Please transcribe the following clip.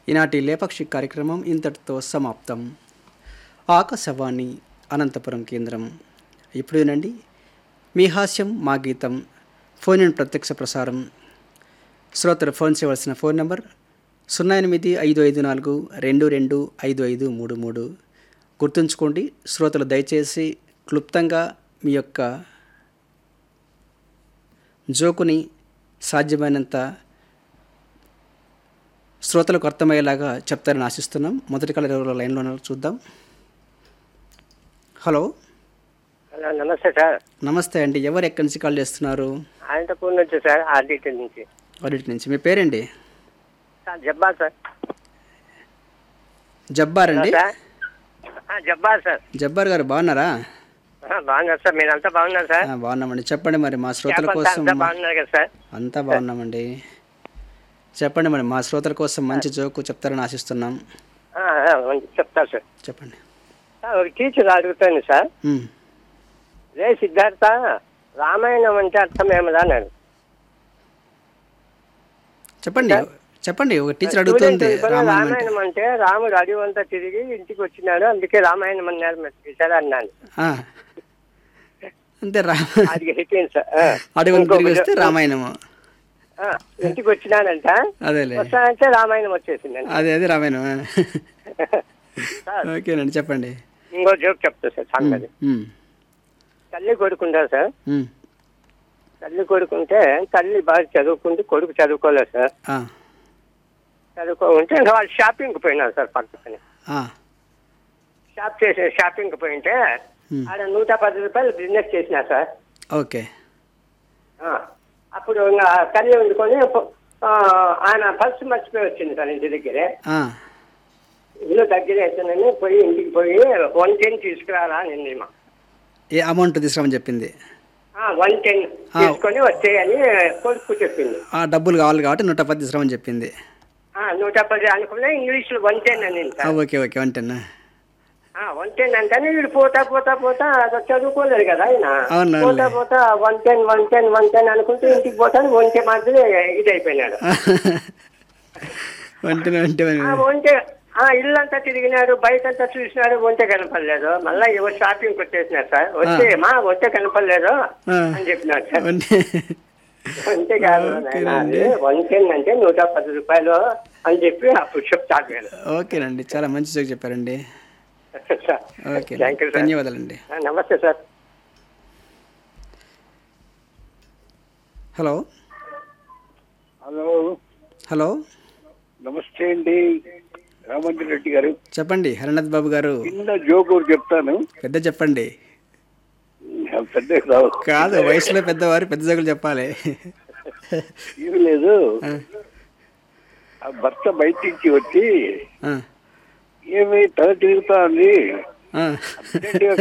ఈనాటి లేపక్షి కార్యక్రమం ఇంతటితో సమాప్తం ఆకాశవాణి అనంతపురం కేంద్రం ఇప్పుడు వినండి మీ హాస్యం మా గీతం ఫోన్ ఇన్ ప్రత్యక్ష ప్రసారం శ్రోతలు ఫోన్ చేయవలసిన ఫోన్ నంబర్ సున్నా ఎనిమిది ఐదు ఐదు నాలుగు రెండు రెండు ఐదు ఐదు మూడు మూడు గుర్తుంచుకోండి శ్రోతలు దయచేసి క్లుప్తంగా మీ యొక్క జోకుని సాధ్యమైనంత శ్రోతలకు అర్థమయ్యేలాగా చెప్తారని ఆశిస్తున్నాం మొదటి కళ ఎవరో లైన్లో ఉన్నారు చూద్దాం హలో హలో నమస్తే సార్ నమస్తే అండి ఎవరు ఎక్కడి నుంచి కాల్ చేస్తున్నారు అనంతపూర్ నుంచి సార్ ఆర్డిటీ నుంచి ఆడిట్ నుంచి మీ పేరండి సార్ జబ్బా సార్ జబ్బార్ అండి సార్ ఆ, జబ్బా సార్ జబ్బార్ గారు బాగున్నారా ఆ, బాగున్నారు సార్ మీరంతా బాగున్నారు సార్ ఆ, బాగున్నామండి చెప్పండి మరి మా శ్రోతల చెప్పండి సార్, కోసం అంతా బాగున్నారు కదా సార్ అంతా బాగున్నామండి చెప్పండి మరి మా శ్రోతల కోసం మంచి జోకు చెప్తారని ఆశిస్తున్నాం ఆ, ఆ, ఉంది, చెప్తా సార్ చెప్పండి సార్, ఒక టీచర్ అడుగుతాను సార్ ఉమ్, రే సిద్ధార్థ రామాయణం అంటే అర్థం ఏమదా అన్నాడు చెప్పండి చెప్పండి ఒక టీచర్ స్టూడెంట్ అడుగుతుంది అనుకుని రామాయణం అంటే రామాయణం అంటే రాముడు అడవి అంతా తిరిగి ఇంటికి వచ్చినాడు అందుకే రామాయణం అన్నారు మరి టీచర్ అన్నాను ఆ. అంతే రా అది అయిపోయింది సార్ ఆ. అడవి తిరిగి ఇంకొక వస్తే జో- రామాయణము ఆ, ఇంటికి వచ్చినానంట అదేలే వస్తానంటే రామాయణం వచ్చేసిందండి అదే అదే రామాయణం సార్ ఓకేనండి చెప్పండి ఇంకో జోక్ చెప్తా సార్ సంగతి ఉమ్, తల్లి కొడుకుంటారు సార్ ఉమ్, తల్లి కొడుకుంటే తల్లి బాగా చదువుకుంటే కొడుకు చదువుకోలేదు సార్ ఆ, చదువుకోకుంటే ఇంకా వాళ్ళు షాపింగ్కి పోయినారు సార్ పక్కన ఆ, షాప్ చేసి షాపింగ్కి పోయింటే ఉమ్, ఆడ నూట పది రూపాయలు బిజినెస్ చేసినా సార్ ఓకే ఆ, అప్పుడు ఇంకా తల్లి వండుకొని ప- ఆ, ఆయన పర్సు మర్చిపోయి వచ్చింది సార్ ఇంటి దగ్గరే ఆ, ఇల్లు దగ్గర అవుతుందని పోయి ఇంటికి పోయి వన్ టెన్ తీసుకురారా నిన్న మా ఏ అమౌంట్ తీసుకురామని చెప్పింది వన్ టెన్ ఆ. తీసుకొని వచ్చేయని కొడుకు చెప్పింది ఆ డబ్బులు కావాలి కాబట్టి నూట పది తీసుకురామని చెప్పింది ఆ, నూట పది అనుకున్నా ఇంగ్లీష్ లో వన్ టెన్ అని ఆ, ఓకే ఓకే అంటేనా వన్ టెన్ అంటేనే వీడు పోతా పోతా పోతా అసలు చదువుకోలేదు కదా ఆయన అవును, పోతా అవునులే. పోతా one ten one ten one ten అనుకుంటూ ఇంటికి పోతాను వంటే మాత్రమే ఇది అయిపోయినాడు వంటనే వంటే ఆ వంటే ఆ ఇల్లంతా తిరిగినాడు బయట అంతా చూసినాడు వంటే కనపడలేదు మళ్ళీ ఎవరు షాపింగ్ వచ్చేసినారు సార్ వచ్చే మా వంటే కనపడలేదు ఆ. అని చెప్పినాడు సార్ వంటే అంతే కాదు ఓకేనండి. వన్ టెన్ అంటే నూట పది రూపాయలు అని చెప్పి అప్పుడు చెప్తాను నేను ఓకేనండి చాలా మంచి జోక్ చెప్పారండి sir okay thank you sir ధన్యవాదాలండి ఆ, నమస్తే సార్ హలో హలో హలో నమస్తే అండి రామంజన్ రెడ్డి గారు చెప్పండి హరినాథ్ బాబు గారు చిన్న జోక్ ఒకటి చెప్తాను పెద్ద చెప్పండి పెద్ద రావు కాదు వయసులో పెద్దవారు పెద్ద జోకులు చెప్పాలి ఏమీ లేదు ఆ, ఆ భర్త బయట నుంచి వచ్చి ఆ, ఏమి తల తిరుగుతా ఉంది ఆ. అర్జెంటుగా